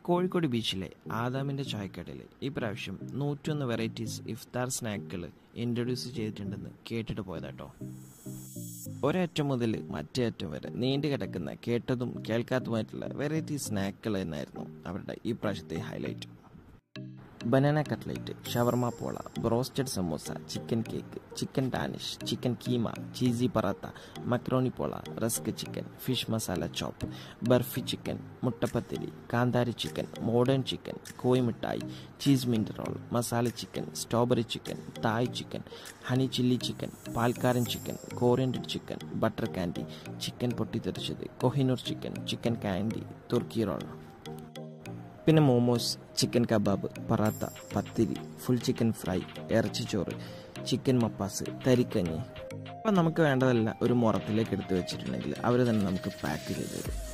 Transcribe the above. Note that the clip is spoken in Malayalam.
കോഴിക്കോട് ബീച്ചിലെ ആദാമിൻ്റെ ചായക്കടയിൽ ഇപ്രാവശ്യം നൂറ്റൊന്ന് വെറൈറ്റീസ് ഇഫ്താർ സ്നാക്കുകൾ ഇൻട്രൊഡ്യൂസ് ചെയ്തിട്ടുണ്ടെന്ന് കേട്ടിട്ട് പോയതാട്ടോ ഒരറ്റം മുതൽ മറ്റേ അറ്റം വരെ നീണ്ടു കിടക്കുന്ന കേട്ടതും കേൾക്കാത്തതുമായിട്ടുള്ള വെറൈറ്റി സ്നാക്കുകൾ എന്നായിരുന്നു അവരുടെ ഈ പ്രാവശ്യത്തെ ഹൈലൈറ്റ് ബനാന കട്ട്ലൈറ്റ് ഷവർമ പോള broasted samosa chicken cake chicken danish chicken keema cheesy paratha macaroni പോള rusk chicken fish masala chop barfi chicken മുട്ടപ്പത്തിരി കാന്താരി ചിക്കൻ മോഡേൺ ചിക്കൻ കോഴി മിഠായി cheese mint roll masala chicken strawberry chicken Thai chicken honey chilli chicken പാൽക്കാരൻ chicken coriander chicken butter candy chicken പൊട്ടിത്തെറിച്ചത് കൊഹിനൂർ ചിക്കൻ ചിക്കൻ കാൻഡി തുർക്കി റോൾ പിന്നെ മോമോസ് ചിക്കൻ കബാബ് പറാത്ത പത്തിരി ഫുൾ ചിക്കൻ ഫ്രൈ ഇറച്ചിച്ചോറ് ചിക്കൻ മപ്പാസ് തരിക്കഞ്ഞി അപ്പം നമുക്ക് വേണ്ടതല്ല ഒരു മുറത്തിലേക്ക് എടുത്ത് വെച്ചിട്ടുണ്ടെങ്കിൽ അവർ തന്നെ നമുക്ക് പാക്ക് ചെയ്ത് തരും